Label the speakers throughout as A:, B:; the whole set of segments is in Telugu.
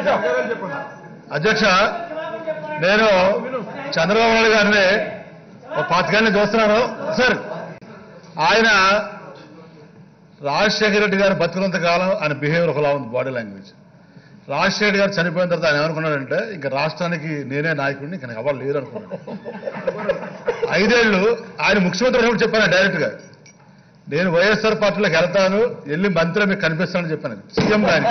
A: అధ్యక్ష నేను చంద్రబాబు నాయుడు గారిని ఒక పాతికేళ్ళని చూస్తున్నాను సార్ ఆయన రాజశేఖర రెడ్డి గారు బతుకున్నంత కాలం ఆయన బిహేవియర్ ఒకలా ఉంది బాడీ లాంగ్వేజ్ రాజశేఖర రెడ్డి గారు చనిపోయిన తర్వాత ఆయన ఏమనుకున్నాడంటే ఇంకా రాష్ట్రానికి నేనే నాయకుడిని ఇంకా నాకు ఎవరు లేరు అనుకున్నాడు ఐదేళ్లు ఆయన ముఖ్యమంత్రి ఉన్నప్పుడు చెప్పాను డైరెక్ట్ గా నేను వైఎస్ఆర్ పార్టీలోకి వెళ్తాను వెళ్ళి మంత్రి మీకు కనిపిస్తానని చెప్పాను సీఎం గాని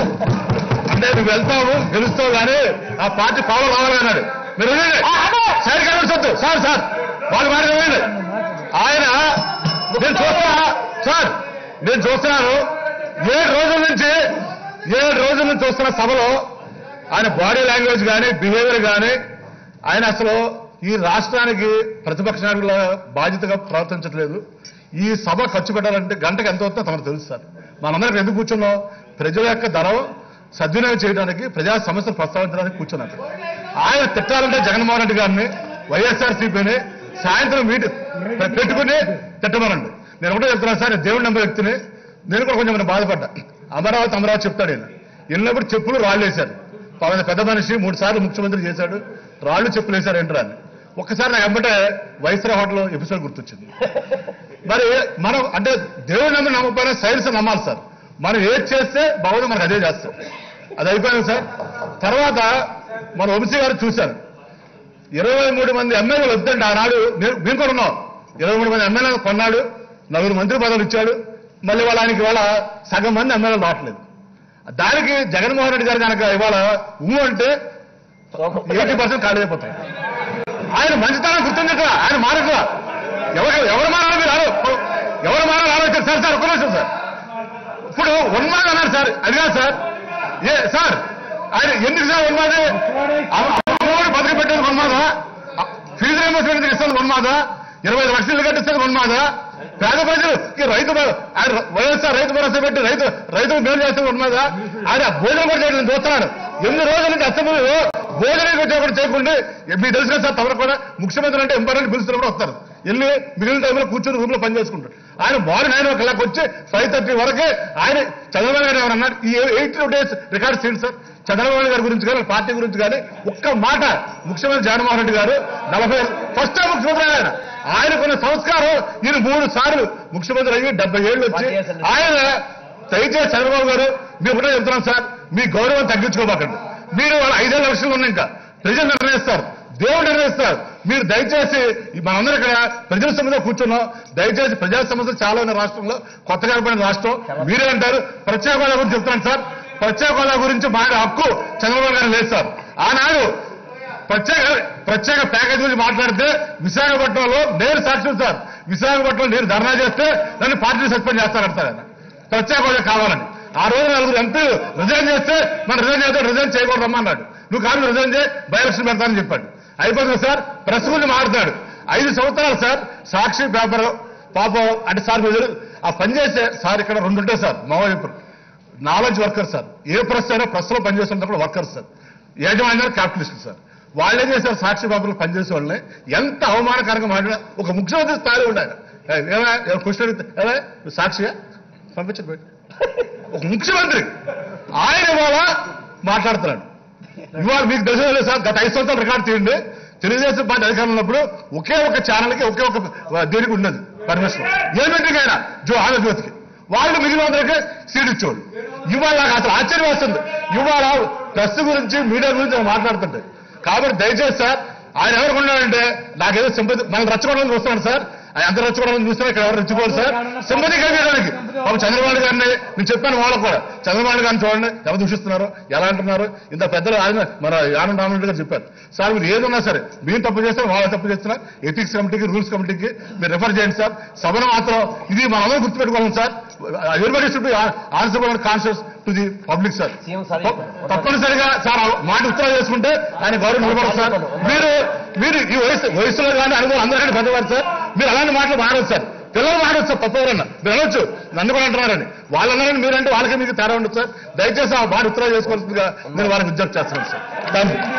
A: అంటే నువ్వు వెళ్తావు గెలుస్తావు కానీ ఆ పార్టీ పవర్ రావాలన్నాడు మీరు వినండి. సైడ్ కనిపించొద్దు సార్ సార్ వాళ్ళు మాట వినండి ఆయన నేను చూస్తున్నా సార్ నేను చూస్తున్నాను ఏడు రోజుల నుంచి ఏడు రోజుల నుంచి చూస్తున్న సభలో ఆయన బాడీ లాంగ్వేజ్ కానీ బిహేవియర్ కానీ ఆయన అసలు ఈ రాష్ట్రానికి ప్రతిపక్ష నాయకుల బాధ్యతగా ప్రవర్తించట్లేదు ఈ సభ ఖర్చు పెట్టాలంటే గంటకు ఎంత అవుతుందో తమకు తెలుసు సార్ మనందరం ఎందుకు కూర్చున్నాం ప్రజల యొక్క ధరం సద్వినియోగం చేయడానికి ప్రజా సమస్యలు ప్రస్తావించడానికి కూర్చున్నారు ఆయన తిట్టాలంటే జగన్మోహన్ రెడ్డి గారిని వైఎస్ఆర్సీపీని సాయంత్రం మీటింగ్ పెట్టుకుని తిట్టమనండి నేను ఒకటే చెప్తున్నాను సార్ నేను దేవుడి నెంబర్ వ్యక్తిని నేను కూడా కొంచెం నేను బాధపడ్డా అమరావతి అమరావతి చెప్తాడు ఈయన వెళ్ళినప్పుడు చెప్పులు రాళ్ళు వేశారు పవన్ పెద్ద మనిషి మూడు సార్లు ముఖ్యమంత్రి చేశాడు రాళ్ళు చెప్పులు వేశారు ఏంట్రా అని ఒక్కసారి నాకు వెంబటే వైస్రా హోటల్ ఎపిసోడ్ గుర్తొచ్చింది మరి మనం అంటే దేవుడి నమ్మి నమ్మకపోయినా సైన్స్ నమ్మాలి సార్ మనం ఏది చేస్తే బాగుందో మనకు అదే చేస్తాం అది అయిపోయింది సార్ తర్వాత మన వంశీ గారు చూశారు ఇరవై మూడు మంది ఎమ్మెల్యేలు వద్దండి ఆనాడు నేను- మేము కూడా ఉన్నాం ఇరవై మూడు మంది ఎమ్మెల్యేలు కొన్నాడు నలుగురు మంత్రి పదవులు ఇచ్చాడు మళ్ళీ వాళ్ళ ఆయనకి ఇవాళ సగం మంది ఎమ్మెల్యేలు రావట్లేదు దానికి జగన్మోహన్ రెడ్డి గారు కనుక ఇవాళ ఊ అంటే ఎయిటీ పర్సెంట్ ఖాళీ అయిపోతాయి ఆయన మంచితనం గుర్తుందిట్లా ఆయన మారట్లా ఎవరు ఎవరు మారాలి మీరు ఆలో- ఎవరు మారాలి ఆలోచించారు సార్ సార్ ఒక్క నిమిషం సార్ ఇప్పుడు ఉన్మాద అన్నారు సార్ అది కాదు సార్ ఏ సార్ ఆయన ఎందుకు సార్ ఉన్మాది అమ్మఒడి బతికి పెట్టేది ఉన్మాద ఫీజు రియంబర్స్మెంట్ ఇస్తుంది ఉన్మాద ఇరవై ఐదు లక్షలు కట్టిస్తుంది ఉన్మాద పేద ప్రజలు రైతు భ- ఆయన వైఎస్ఆర్ రైతు భరోసా పెట్టి రైతు రైతులు మేలు చేస్తుంది ఉన్మాద ఆయన భోజనం కూడా చేయడం నేను చూస్తున్నాను ఎన్ని రోజుల నుంచి అసెంబ్లీలో భోజనం కూడా కూడా చేయకుండా మీకు తెలిసిన సార్ తమరు కూడా ముఖ్యమంత్రి అంటే ఇంపార్టెంట్ పిలుస్తున్నప్పుడు వస్తారు వెళ్ళి మిగిలిన టైంలో కూర్చొని రూమ్ లో పని చేసుకుంటారు ఆయన మార్నింగ్ నైన్ ఓ క్లాక్ వచ్చి ఫైవ్ థర్టీ వరకే ఆయన చంద్రబాబు నాయుడు ఎవరు అన్నారు ఈ ఎయిట్ డేస్ రికార్డ్ చేయండి సార్ చంద్రబాబు నాయుడు గారి గురించి కానీ పార్టీ గురించి కానీ ఒక్క మాట ముఖ్యమంత్రి జగన్మోహన్ రెడ్డి గారు నలభై ఫస్ట్ టైం ముఖ్యమంత్రి ఆయన ఆయనకున్న సంస్కారం ఈయన మూడు సార్లు ముఖ్యమంత్రి అయ్యి డెబ్బై ఏళ్ళు వచ్చి ఆయన దయచేసి చంద్రబాబు గారు మీరు ఒకటే చెప్తున్నాం సార్ మీ గౌరవం తగ్గించుకోబాకండి మీరు వాళ్ళ ఐదేళ్ళ లక్షలు ఉన్నాయి ఇంకా ప్రజలు నిర్ణయిస్తారు దేవుడు నిర్ణయిస్తారు మీరు దయచేసి ఈ మనందరం ఇక్కడ ప్రజల సమస్య కూర్చున్నాం దయచేసి ప్రజా సమస్యలు చాలా ఉన్నాయి రాష్ట్రంలో కొత్తగా ఏర్పడిన రాష్ట్రం మీరే అంటారు ప్రత్యేక హోదా గురించి చెప్తున్నాను సార్ ప్రత్యేక హోదా గురించి మా హక్కు చంద్రబాబు గారు లేదు సార్ ఆనాడు ప్రత్యేక ప్రత్యేక ప్యాకేజ్ గురించి మాట్లాడితే విశాఖపట్నంలో నేను సాక్షి సార్ విశాఖపట్నంలో నేను ధర్నా చేస్తే నన్ను పార్టీ సస్పెండ్ చేస్తారంటారు ఆయన ప్రత్యేక హోదా కావాలని ఆ రోజు నలుగురు ఎంపీలు రిజైన్ చేస్తే మనం రిజైన్ చేస్తే రిజైన్ చేయకూడదమ్మా అన్నాడు నువ్వు కాదు రిజైన్ చేయి బై ఎలక్షన్ పెడతానని చెప్పాడు అయిపోతుంది సార్ ప్రెస్ గురించి మాట్లాడతాడు ఐదు సంవత్సరాలు సార్ సాక్షి పేపర్ పాపం అంటే సార్ మీరు ఆ పని చేసే సార్ ఇక్కడ రెండు ఉంటాయి సార్ మావోయిపురం నాలెడ్జ్ వర్కర్ సార్ ఏ ప్రెస్ అయినా ప్రెస్ లో పనిచేస్తున్నప్పుడు వర్కర్ సార్ యాజమాన్యాలు క్యాపిటలిస్ట్ సార్ వాళ్ళే చేశారు సాక్షి పేపర్లు పనిచేసే వాళ్ళని ఎంత అవమానకరంగా మాట్లాడినా ఒక ముఖ్యమంత్రి స్థాయిలో ఉండాలి ఏమైనా క్వశ్చన్ అడిగితే ఏమయ్య, నువ్వు సాక్షిగా పంపించండి బయట ఒక ముఖ్యమంత్రి ఆయన ఇవాళ మాట్లాడుతున్నాడు ఇవాళ మీకు తెలిసిన లేదు సార్ గత ఐదు సంవత్సరాలు రికార్డు తీయండి తెలుగుదేశం పార్టీ అధికారంలో ఉన్నప్పుడు ఒకే ఒక ఛానల్కి ఒకే ఒక దీనికి ఉన్నది పర్మిషన్ ఏ మీటింగ్ అయినా జో ఆంధ్రజ్యోతికి వాళ్ళు మిగిలిన అందరికీ సీట్ ఇచ్చేవాళ్ళు ఇవాళ నాకు అసలు ఆశ్చర్యం వస్తుంది ఇవాళ ప్రెస్ గురించి మీడియా గురించి నేను మాట్లాడుతుంటే కాబట్టి దయచేసి సార్ ఆయన ఎవరు ఉన్నాడంటే నాకేదో సింపతి మనం రచ్చగొడాలని చూస్తున్నాడు సార్ ఆయన ఎంత రచ్చగొడాలని చూస్తున్నా ఇక్కడ ఎవరు రెచ్చిపోరు సార్ సింపతి కలిగేదానికి పాపం చంద్రబాబు గారిని నేను చెప్పాను వాళ్ళకు కూడా చంద్రబాబు గారిని చూడండి ఎవరు దూషిస్తున్నారు ఎలా అంటున్నారు ఇంత పెద్దలు ఆయన మన ఆనంద రామరెడ్డి గారు చెప్పారు సార్ మీరు ఏదన్నా సరే మీరు తప్పు చేస్తే వాళ్ళు తప్పు చేస్తున్నా ఎథిక్స్ కమిటీకి రూల్స్ కమిటీకి మీరు రెఫర్ చేయండి సార్ సభను మాత్రం ఇది మనందరం గుర్తుపెట్టుకోవాలి sir everybody should answer conscious to the public sir
B: CM sir
A: తప్పనిసరిగా సార్ ఆ మాట ఉత్తరాలు చేసుకుంటే ఆయన గౌరవం నిలబడదు సార్ మీరు మీరు ఈ వయసు వయసులో కానీ అనుభవం అందరికంటే పెద్దవారు సార్ మీరు అలాంటి మాటలు మాడవచ్చు సార్ పిల్లలు మాడవచ్చు సార్ తప్పవరన్నా మీరు అనొచ్చు నన్ను కూడా అంటున్నారని వాళ్ళు అన్నారని మీరంటే వాళ్ళకి మీకు తేడా ఉండదు సార్ దయచేసి ఆ మాట ఉత్తరాలు చేసుకోవాల్సిందిగా నేను వారికి విజ్ఞప్తి చేస్తున్నాను సార్ థ్యాంక్ యూ